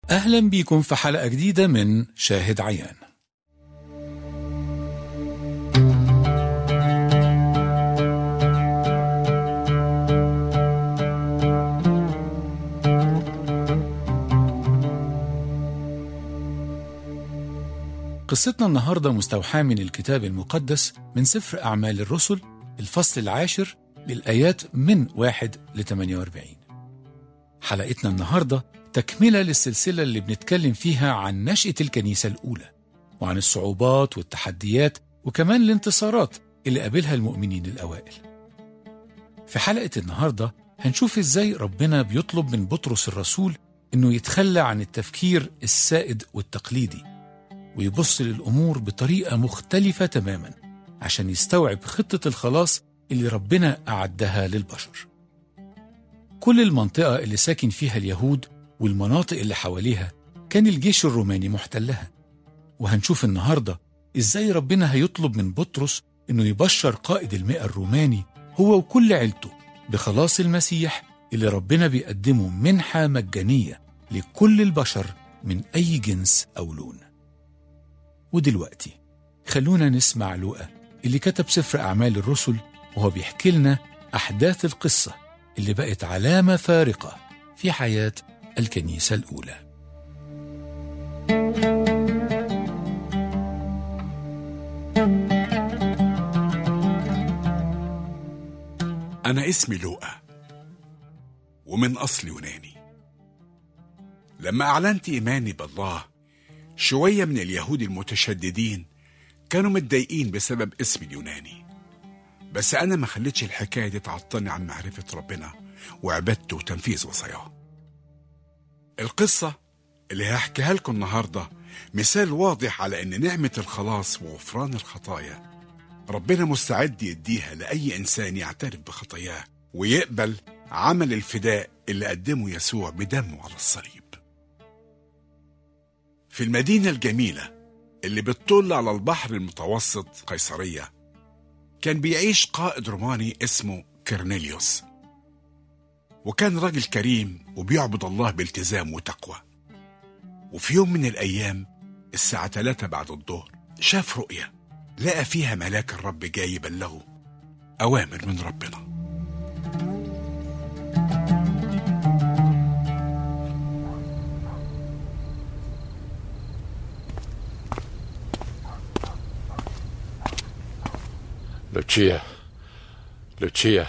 أهلا بيكم في حلقة جديدة من شاهد عيان قصتنا النهاردة مستوحاة من الكتاب المقدس من سفر أعمال الرسل الفصل العاشر للآيات من 1 ل 48 حلقتنا النهاردة تكملة للسلسلة اللي بنتكلم فيها عن نشأة الكنيسة الأولى وعن الصعوبات والتحديات وكمان الانتصارات اللي قابلها المؤمنين الأوائل في حلقة النهاردة هنشوف إزاي ربنا بيطلب من بطرس الرسول إنه يتخلى عن التفكير السائد والتقليدي ويبص للأمور بطريقة مختلفة تماما عشان يستوعب خطة الخلاص اللي ربنا أعدها للبشر كل المنطقة اللي ساكن فيها اليهود والمناطق اللي حواليها كان الجيش الروماني محتلها وهنشوف النهاردة إزاي ربنا هيطلب من بطرس إنه يبشر قائد المئة الروماني هو وكل عيلته بخلاص المسيح اللي ربنا بيقدمه منحة مجانية لكل البشر من أي جنس أو لون ودلوقتي خلونا نسمع لوقا اللي كتب سفر أعمال الرسل وهو بيحكي لنا أحداث القصة اللي بقت علامة فارقة في حياة الكنيسة الأولى أنا اسمي لوقا ومن أصل يوناني لما أعلنت إيماني بالله شوية من اليهود المتشددين كانوا متضايقين بسبب اسمي اليوناني بس أنا ما خليتش الحكاية دي تعطلني عن معرفة ربنا وعبادته وتنفيذ وصاياه القصة اللي هحكيها لكم النهاردة مثال واضح على أن نعمة الخلاص وغفران الخطايا ربنا مستعد يديها لأي إنسان يعترف بخطاياه ويقبل عمل الفداء اللي قدمه يسوع بدمه على الصليب في المدينة الجميلة اللي بتطل على البحر المتوسط قيصرية كان بيعيش قائد روماني اسمه كرنيليوس وكان راجل كريم وبيعبد الله بالتزام وتقوى وفي يوم من الأيام الساعة 3 بعد الظهر شاف رؤية لقى فيها ملاك الرب جاي يبلغه أوامر من ربنا لوتشيا لوتشيا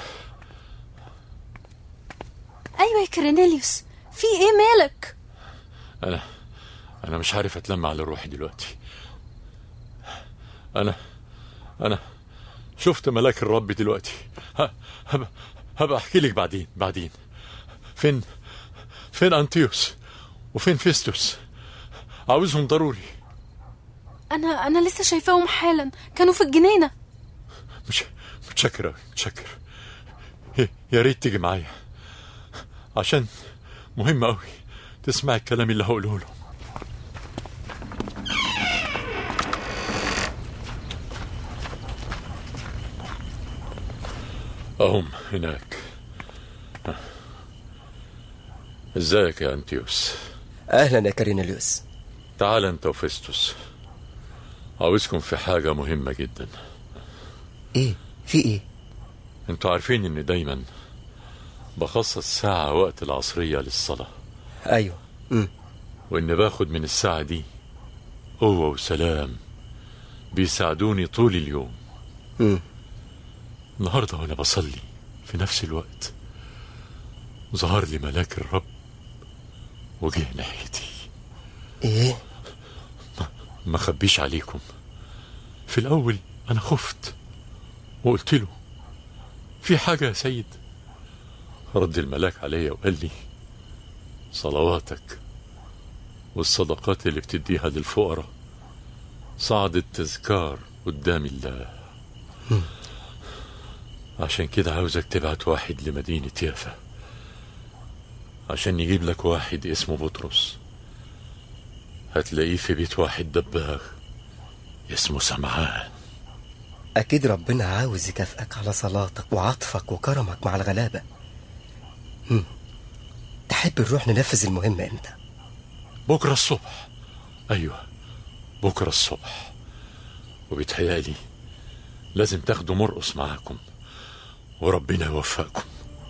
ايوه يا كرينيليوس في ايه مالك أنا أنا مش عارف أتلم على روحي دلوقتي أنا أنا شفت ملاك الرب دلوقتي ه- هبقى هبقى أحكي لك بعدين بعدين فين فين أنتيوس وفين فيستوس عاوزهم ضروري انا انا لسه شايفاهم حالا كانوا في الجنينه مش متشكر أوي متشكر يا- يا ريت تيجي معايا عشان مهم أوي تسمع الكلام اللي هقوله لهم أهم هناك ازيك يا أنتيوس أهلا يا كارينيليوس تعال أنت وفيستوس عاوزكم في حاجة مهمة جدا إيه في إيه انتوا عارفين ان دايما بخصص ساعة وقت العصرية للصلاة أيوه مم. وان باخد من الساعة دي قوة وسلام بيساعدوني طول اليوم مم. النهاردة وانا بصلي في نفس الوقت ظهر لي ملاك الرب وجه ناحيتي إيه ما خبيش عليكم في الأول أنا خفت وقلت له في حاجة يا سيد رد الملاك عليا وقال لي صلواتك والصدقات اللي بتديها للفقراء صعدت تذكار قدام الله عشان كده عاوزك تبعت واحد لمدينة يافا عشان يجيب لك واحد اسمه بطرس هتلاقيه في بيت واحد دباغ اسمه سمعان أكيد ربنا عاوز يكافئك على صلاتك وعطفك وكرمك مع الغلابة مم. تحب نروح ننفذ المهمة إمتى بكرة الصبح أيوة بكرة الصبح وبيتهيألي لازم تاخدوا مرقص معاكم وربنا يوفقكم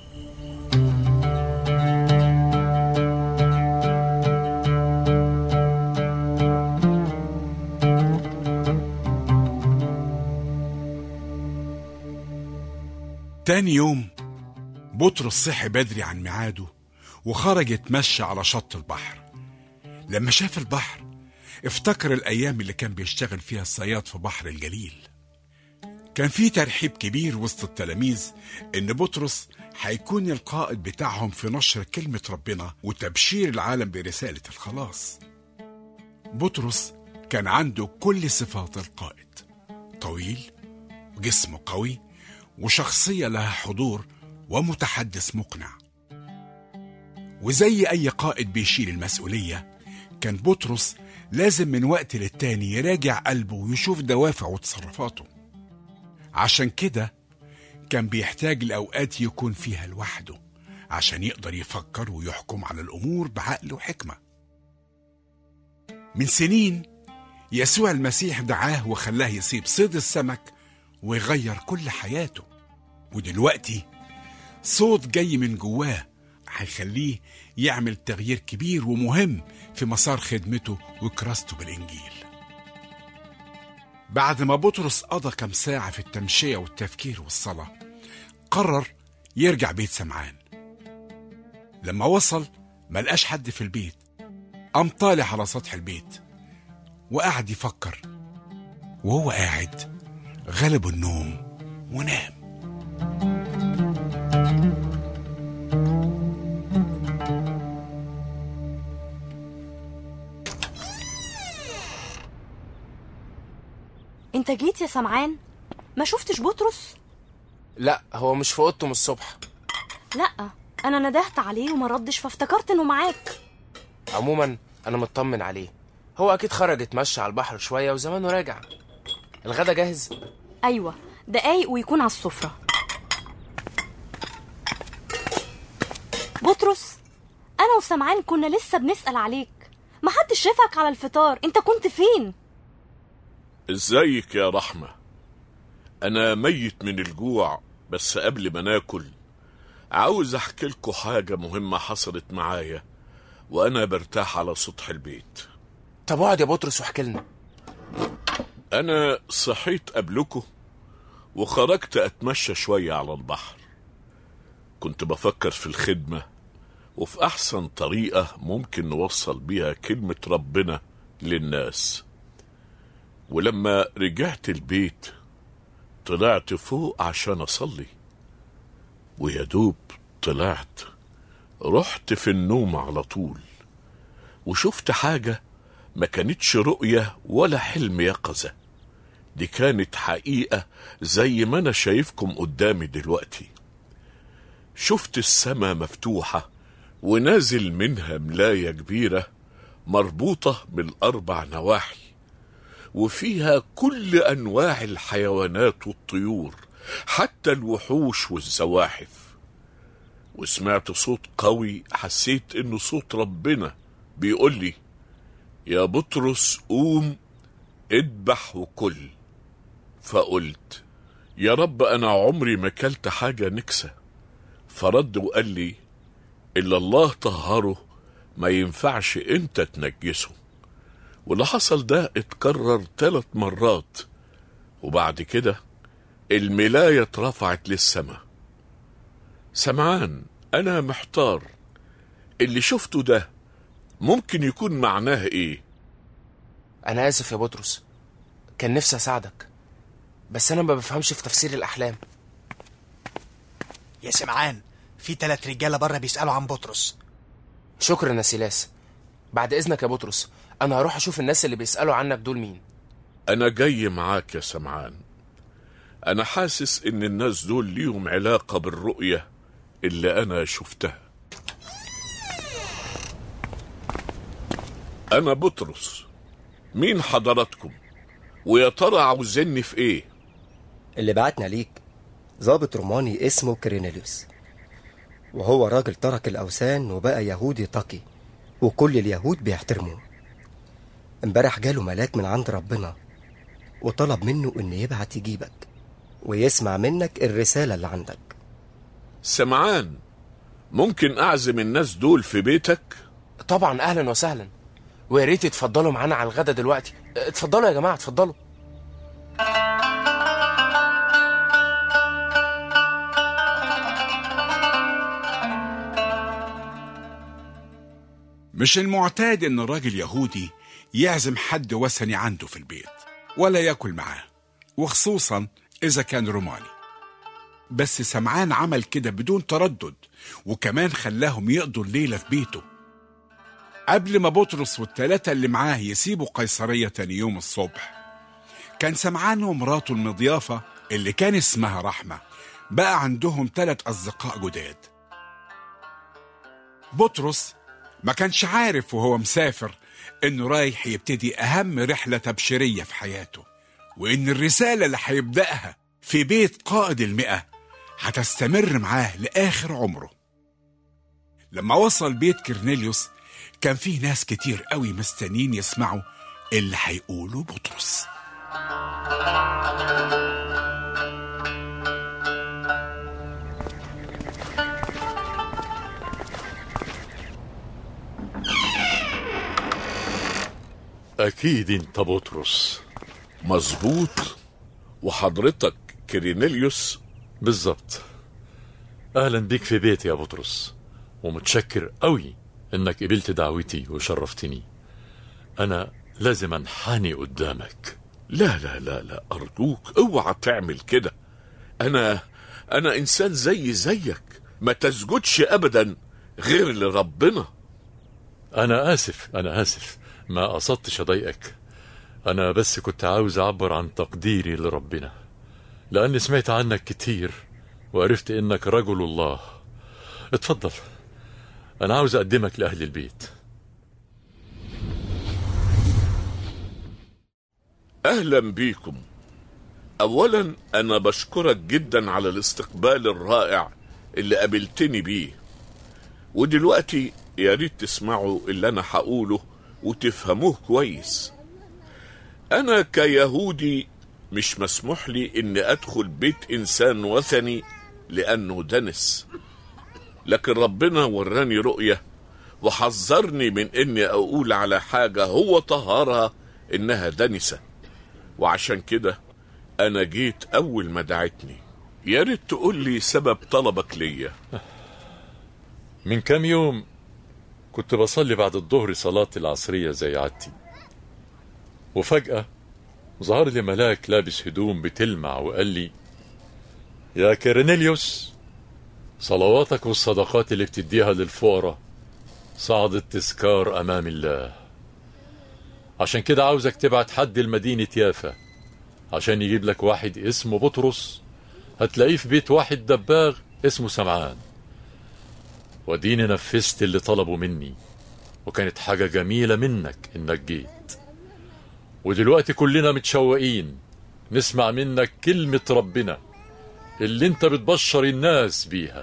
تاني يوم بطرس صحي بدري عن ميعاده وخرج يتمشى على شط البحر لما شاف البحر افتكر الأيام اللي كان بيشتغل فيها الصياد في بحر الجليل كان في ترحيب كبير وسط التلاميذ إن بطرس هيكون القائد بتاعهم في نشر كلمة ربنا وتبشير العالم برسالة الخلاص بطرس كان عنده كل صفات القائد طويل وجسمه قوي وشخصية لها حضور ومتحدث مقنع وزي أي قائد بيشيل المسؤولية كان بطرس لازم من وقت للتاني يراجع قلبه ويشوف دوافع وتصرفاته عشان كده كان بيحتاج لأوقات يكون فيها لوحده عشان يقدر يفكر ويحكم على الأمور بعقل وحكمة من سنين يسوع المسيح دعاه وخلاه يصيب صيد السمك ويغير كل حياته ودلوقتي صوت جاي من جواه هيخليه يعمل تغيير كبير ومهم في مسار خدمته وكراسته بالإنجيل بعد ما بطرس قضى كام ساعة في التمشية والتفكير والصلاة قرر يرجع بيت سمعان لما وصل ملقاش حد في البيت قام طالع على سطح البيت وقعد يفكر وهو قاعد غلبه النوم ونام انت جيت يا سمعان ما شفتش بطرس لا هو مش في اوضته من الصبح لا انا ندهت عليه وما ردش فافتكرت انه معاك عموما انا مطمن عليه هو اكيد خرج يتمشى على البحر شويه وزمانه راجع الغدا جاهز ايوه دقايق ويكون على السفره بطرس انا وسمعان كنا لسه بنسال عليك ما حدش شافك على الفطار انت كنت فين ازيك يا رحمة انا ميت من الجوع بس قبل ما ناكل عاوز احكي لكم حاجة مهمة حصلت معايا وانا برتاح على سطح البيت طب اقعد يا بطرس واحكي لنا انا صحيت قبلكم وخرجت اتمشى شوية على البحر كنت بفكر في الخدمة وفي احسن طريقة ممكن نوصل بيها كلمة ربنا للناس ولما رجعت البيت طلعت فوق عشان اصلي ويا دوب طلعت رحت في النوم على طول وشفت حاجة ما كانتش رؤية ولا حلم يقظة دي كانت حقيقة زي ما أنا شايفكم قدامي دلوقتي شفت السماء مفتوحة ونازل منها ملاية كبيرة مربوطة من الأربع نواحي وفيها كل أنواع الحيوانات والطيور حتى الوحوش والزواحف وسمعت صوت قوي حسيت إنه صوت ربنا بيقول لي يا بطرس قوم اذبح وكل فقلت يا رب أنا عمري ما كلت حاجة نكسة فرد وقال لي إلا الله طهره ما ينفعش أنت تنجسه واللي حصل ده اتكرر ثلاث مرات وبعد كده الملاية اترفعت للسماء سمعان أنا محتار اللي شفته ده ممكن يكون معناه إيه انا اسف يا بطرس كان نفسي اساعدك بس انا ما بفهمش في تفسير الاحلام يا سمعان في تلات رجالة بره بيسألوا عن بطرس شكرا يا سيلاس بعد اذنك يا بطرس انا هروح اشوف الناس اللي بيسالوا عنك دول مين أنا جاي معاك يا سمعان أنا حاسس إن الناس دول ليهم علاقة بالرؤية اللي أنا شفتها أنا بطرس مين حضراتكم ويا ترى عاوزيني في إيه اللي بعتنا ليك ضابط روماني اسمه كرينيليوس وهو راجل ترك الأوثان وبقى يهودي تقي وكل اليهود بيحترموه امبارح جاله ملاك من عند ربنا وطلب منه إن يبعت يجيبك ويسمع منك الرسالة اللي عندك سمعان ممكن أعزم الناس دول في بيتك؟ طبعا اهلا وسهلا ويا ريت تفضلوا معانا على الغدا دلوقتي اتفضلوا يا جماعه اتفضلوا مش المعتاد ان راجل يهودي يعزم حد وثني عنده في البيت ولا ياكل معاه وخصوصا اذا كان روماني بس سمعان عمل كده بدون تردد وكمان خلاهم يقضوا الليلة في بيته قبل ما بطرس والتلاتة اللي معاه يسيبوا قيصرية تاني يوم الصبح كان سمعان ومراته المضيافة اللي كان اسمها رحمة بقى عندهم تلات أصدقاء جداد بطرس ما كانش عارف وهو مسافر انه رايح يبتدي اهم رحلة تبشيرية في حياته وان الرسالة اللي هيبدأها في بيت قائد المئة هتستمر معاه لآخر عمره لما وصل بيت كرنيليوس كان فيه ناس كتير قوي مستنين يسمعوا اللي هيقوله بطرس أكيد أنت بطرس مظبوط وحضرتك كرينيليوس بالظبط أهلا بيك في بيتي يا بطرس ومتشكر قوي إنك قبلت دعوتي وشرفتني أنا لازم أنحني قدامك لا لا لا لا أرجوك اوعى تعمل كده أنا أنا إنسان زي زيك ما تسجدش أبدا غير لربنا أنا آسف أنا آسف ما قصدتش أضايقك أنا بس كنت عاوز أعبر عن تقديري لربنا لأني سمعت عنك كتير وعرفت إنك رجل الله اتفضل أنا عاوز أقدمك لأهل البيت أهلا بيكم أولا أنا بشكرك جدا على الاستقبال الرائع اللي قابلتني بيه ودلوقتي يا ريت تسمعوا اللي أنا هقوله وتفهموه كويس أنا كيهودي مش مسموح لي إني أدخل بيت إنسان وثني لأنه دنس لكن ربنا وراني رؤية وحذرني من إني أقول على حاجة هو طهرها إنها دنسة وعشان كده أنا جيت أول ما دعتني يا ريت تقول لي سبب طلبك ليا من كام يوم كنت بصلي بعد الظهر صلاة العصرية زي عادتي وفجأة ظهر لي ملاك لابس هدوم بتلمع وقال لي يا كيرنيليوس صلواتك والصدقات اللي بتديها للفقراء صعدت تذكار أمام الله عشان كده عاوزك تبعت حد لمدينة يافا عشان يجيب لك واحد اسمه بطرس هتلاقيه في بيت واحد دباغ اسمه سمعان وديني نفذت اللي طلبوا مني وكانت حاجة جميلة منك انك جيت ودلوقتي كلنا متشوقين نسمع منك كلمة ربنا اللي انت بتبشر الناس بيها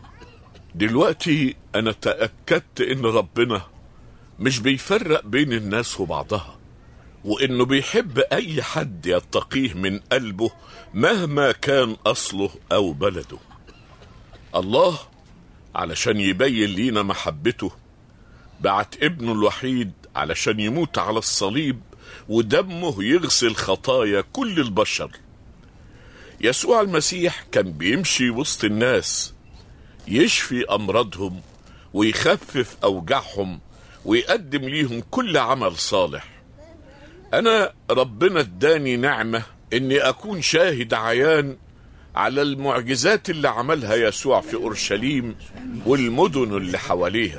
دلوقتي أنا تأكدت إن ربنا مش بيفرق بين الناس وبعضها وإنه بيحب أي حد يتقيه من قلبه مهما كان أصله أو بلده الله علشان يبين لينا محبته بعت ابنه الوحيد علشان يموت على الصليب ودمه يغسل خطايا كل البشر يسوع المسيح كان بيمشي وسط الناس يشفي أمراضهم ويخفف أوجاعهم ويقدم ليهم كل عمل صالح أنا ربنا اداني نعمة إني أكون شاهد عيان على المعجزات اللي عملها يسوع في أورشليم والمدن اللي حواليها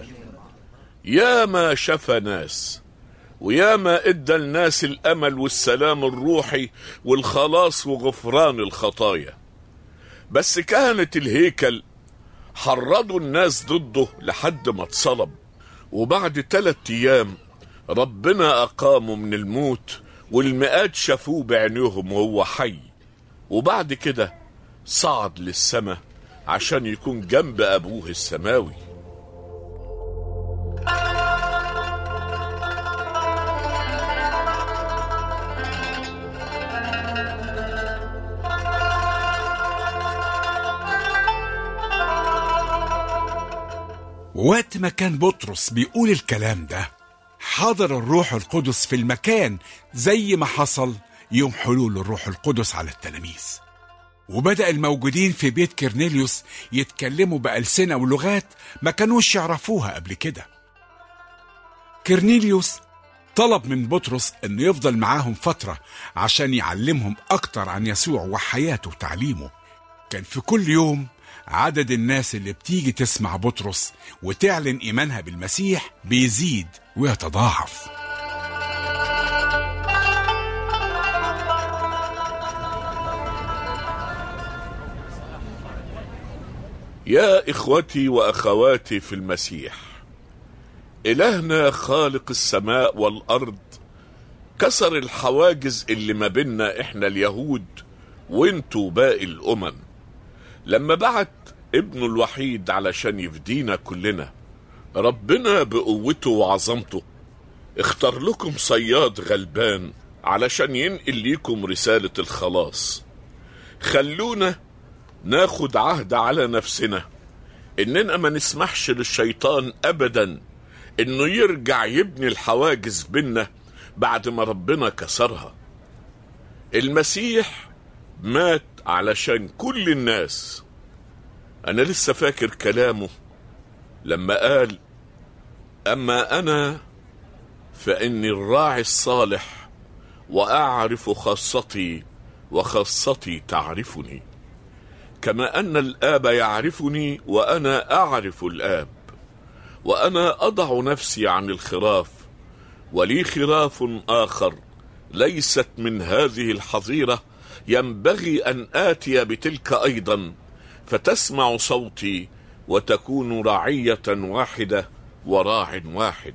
يا ما شفى ناس ويا ما ادى الناس الامل والسلام الروحي والخلاص وغفران الخطايا بس كهنة الهيكل حرضوا الناس ضده لحد ما اتصلب وبعد ثلاثة ايام ربنا اقامه من الموت والمئات شافوه بعينيهم وهو حي وبعد كده صعد للسماء عشان يكون جنب ابوه السماوي وقت ما كان بطرس بيقول الكلام ده حضر الروح القدس في المكان زي ما حصل يوم حلول الروح القدس على التلاميذ وبدأ الموجودين في بيت كرنيليوس يتكلموا بألسنة ولغات ما كانوش يعرفوها قبل كده كرنيليوس طلب من بطرس انه يفضل معاهم فترة عشان يعلمهم اكتر عن يسوع وحياته وتعليمه كان في كل يوم عدد الناس اللي بتيجي تسمع بطرس وتعلن ايمانها بالمسيح بيزيد ويتضاعف يا إخوتي وأخواتي في المسيح إلهنا خالق السماء والأرض كسر الحواجز اللي ما بيننا إحنا اليهود وانتوا باقي الأمم لما بعت ابنه الوحيد علشان يفدينا كلنا ربنا بقوته وعظمته اختار لكم صياد غلبان علشان ينقل ليكم رسالة الخلاص خلونا ناخد عهد على نفسنا اننا ما نسمحش للشيطان ابدا انه يرجع يبني الحواجز بينا بعد ما ربنا كسرها المسيح مات علشان كل الناس انا لسه فاكر كلامه لما قال اما انا فاني الراعي الصالح واعرف خاصتي وخاصتي تعرفني كما ان الاب يعرفني وانا اعرف الاب وانا اضع نفسي عن الخراف ولي خراف اخر ليست من هذه الحظيره ينبغي ان اتي بتلك ايضا فتسمع صوتي وتكون رعيه واحده وراع واحد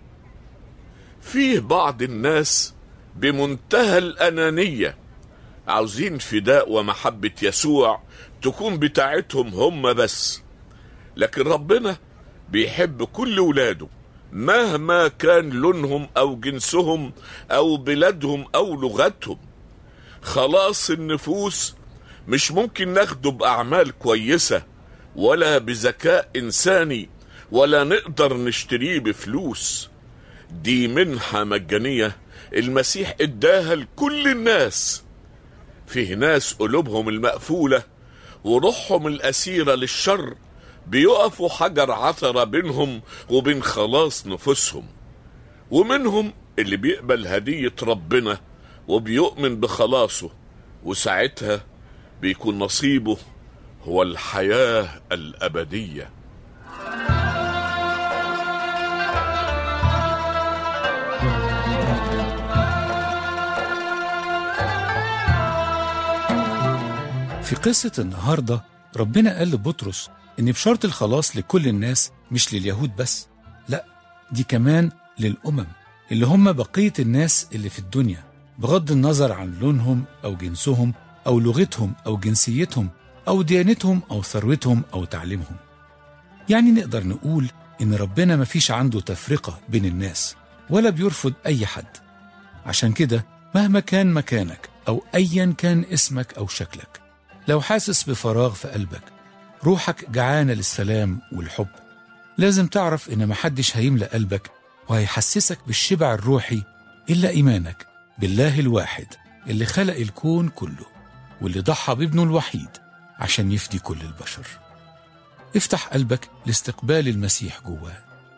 فيه بعض الناس بمنتهى الانانيه عاوزين فداء ومحبه يسوع تكون بتاعتهم هم بس لكن ربنا بيحب كل ولاده مهما كان لونهم او جنسهم او بلادهم او لغتهم خلاص النفوس مش ممكن ناخده باعمال كويسه ولا بذكاء انساني ولا نقدر نشتريه بفلوس دي منحه مجانيه المسيح اداها لكل الناس فيه ناس قلوبهم المقفوله وروحهم الاسيره للشر بيقفوا حجر عثره بينهم وبين خلاص نفوسهم ومنهم اللي بيقبل هديه ربنا وبيؤمن بخلاصه وساعتها بيكون نصيبه هو الحياه الابديه في قصة النهاردة ربنا قال لبطرس إن بشرط الخلاص لكل الناس مش لليهود بس لا دي كمان للأمم اللي هم بقية الناس اللي في الدنيا بغض النظر عن لونهم أو جنسهم أو لغتهم أو جنسيتهم أو ديانتهم أو ثروتهم أو تعليمهم يعني نقدر نقول إن ربنا مفيش عنده تفرقة بين الناس ولا بيرفض أي حد عشان كده مهما كان مكانك أو أيا كان اسمك أو شكلك لو حاسس بفراغ في قلبك روحك جعانة للسلام والحب لازم تعرف إن محدش هيملأ قلبك وهيحسسك بالشبع الروحي إلا إيمانك بالله الواحد اللي خلق الكون كله واللي ضحى بابنه الوحيد عشان يفدي كل البشر افتح قلبك لاستقبال المسيح جواه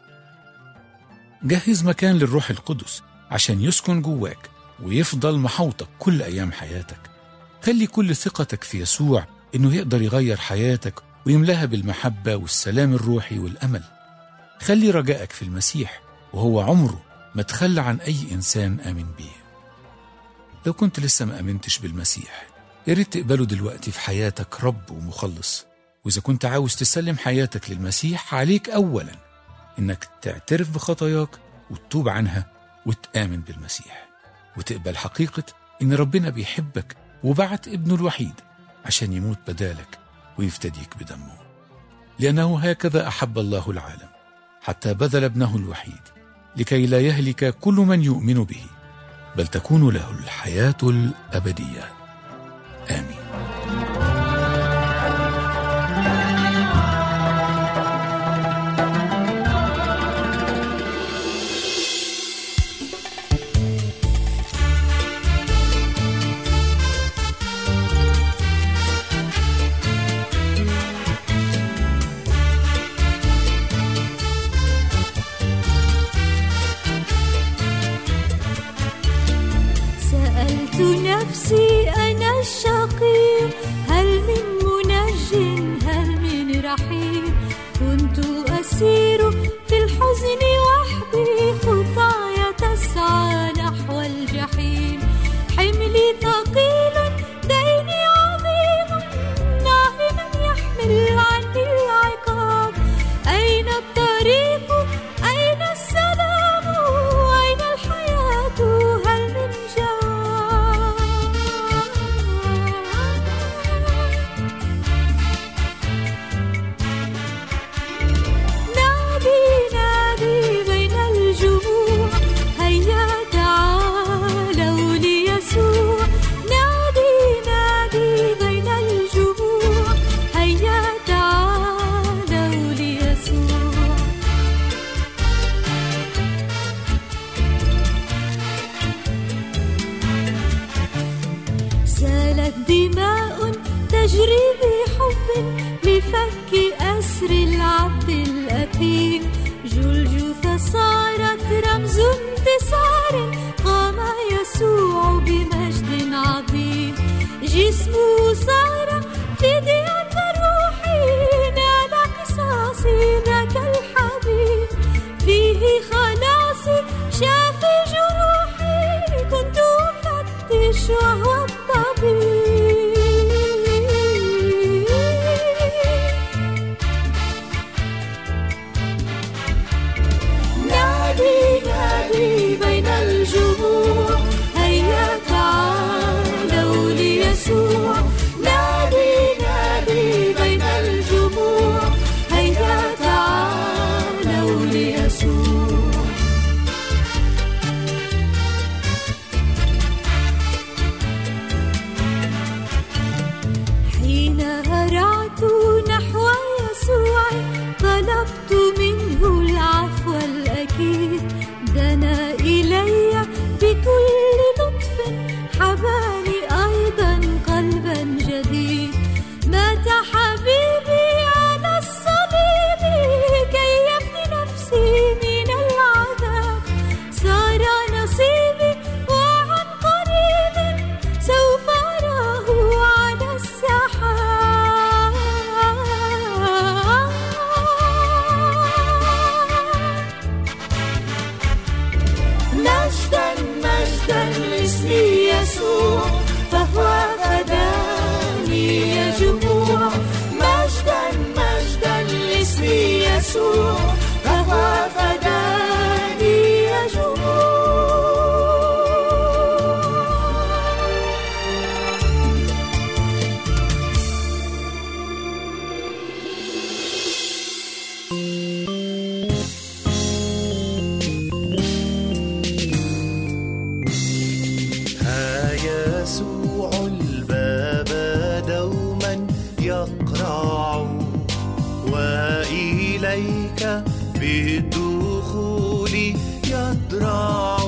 جهز مكان للروح القدس عشان يسكن جواك ويفضل محوطك كل أيام حياتك خلي كل ثقتك في يسوع إنه يقدر يغير حياتك ويملاها بالمحبة والسلام الروحي والأمل خلي رجائك في المسيح وهو عمره ما تخلى عن أي إنسان آمن بيه لو كنت لسه ما آمنتش بالمسيح يا ريت تقبله دلوقتي في حياتك رب ومخلص وإذا كنت عاوز تسلم حياتك للمسيح عليك أولا إنك تعترف بخطاياك وتتوب عنها وتآمن بالمسيح وتقبل حقيقة إن ربنا بيحبك وبعت ابنه الوحيد عشان يموت بدالك ويفتديك بدمه لأنه هكذا أحب الله العالم حتى بذل ابنه الوحيد لكي لا يهلك كل من يؤمن به بل تكون له الحياة الأبدية آمين نفسي أنا الشقي هل من منج هل من رحيم كنت أسير في الحزن وحدي خطاي تسعى نحو الجحيم حملي ثقيل ديني عظيم ناهما يحمل عني العقاب أين الطريق أين السلام أين الحياة هل من جواب نادي نادي بين الجموع هيا تعالوا ليسوع نادي نادي بين الجموع هيا تعالوا ليسوع سالت دماء تجري بحب لفك أسر العبد الأثيم جلجثة صارت رمز انتصار قام يسوع بمجد عظيم جسمه صار فدية روحي نال قصاصي ذاك الحبيب فيه خلاصي شافي جروحي كنت أفتش وهو الطبيب نادي نادي بين الجموع هيا تعالوا ليسوع نادي نادي بين الجموع هيا تعالوا ليسوع حين هرعت نحو يسوع طلبت منه العفو الأكيد دنا إلي بكل لطف حباني أيضا قلبا جديد مات حبيبي على الصليب كي يفدي نفسي من العذاب صار نصيبي وعن قريب سوف أراه على السحاب مجدا مجدا لاسم يسوع فهو فداني يا جموع مجدا مجدا لاسم يسوع فهو فداني يا جموع ها يسوع الباب دوما يقرع وإليك بالدخول يضرع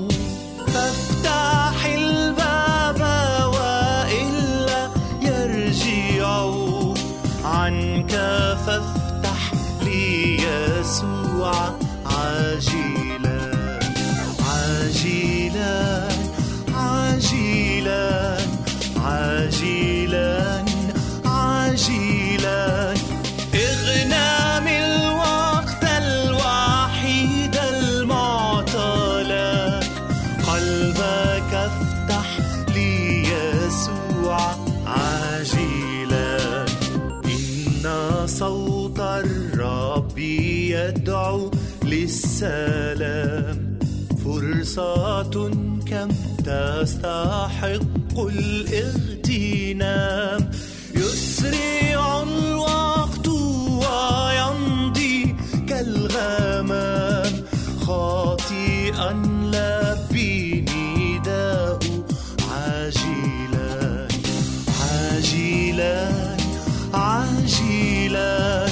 فافتح الباب وإلا يرجع عنك فافتح ليسوع عاجلا عاجلا عاجلا عاجلا عاجلا اغنام الوقت الوحيد المعطى لك قلبك افتح ليسوع عاجلا إن صوت الرب يدعو للسلام فرصة كم تستحق الاغتنام يسرع الوقت ويمضي كالغمام خاطئا لبي نداء عاجلا عاجلا عاجلا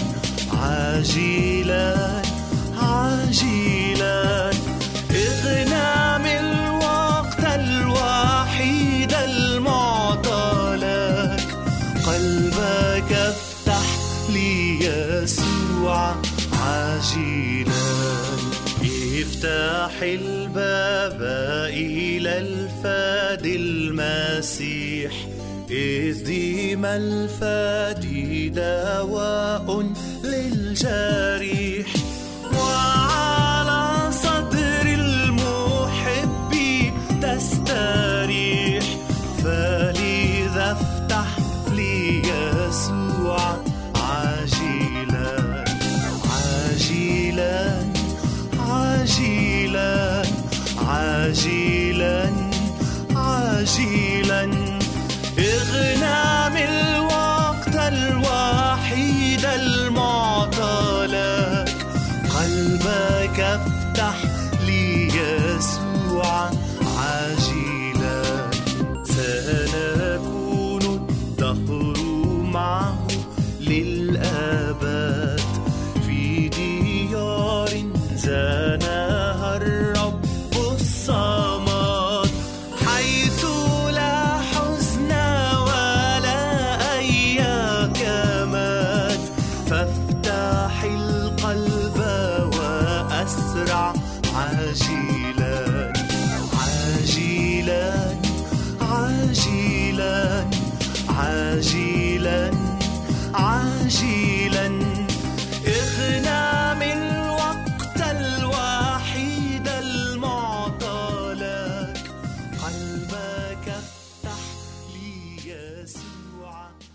عاجلا عاجلا اغنام الوقت الوحيد المعطى لك قلبك افتح ليسوع عاجلا افتح الباب إلى الفاد المسيح إذ ديما الفادي دواء للجريح وعلى صدر المحب تستريح فلذا افتح ليسوع عاجلا عاجلا عاجلا عاجلا عاجلا اغنى من الوقت الوحيد المعطى لك قلبك افتح ليسوع عاجلا سنكون الدهر معه للأبد في ديار زانها الرب الصمد حيث لا حزن ولا أي كماد فافتح القلب وأسرع عاجلا عاجلا عاجلا عاجلا عاجلا اغنى من الوقت الوحيد المعطى لك قلبك افتح ليسوع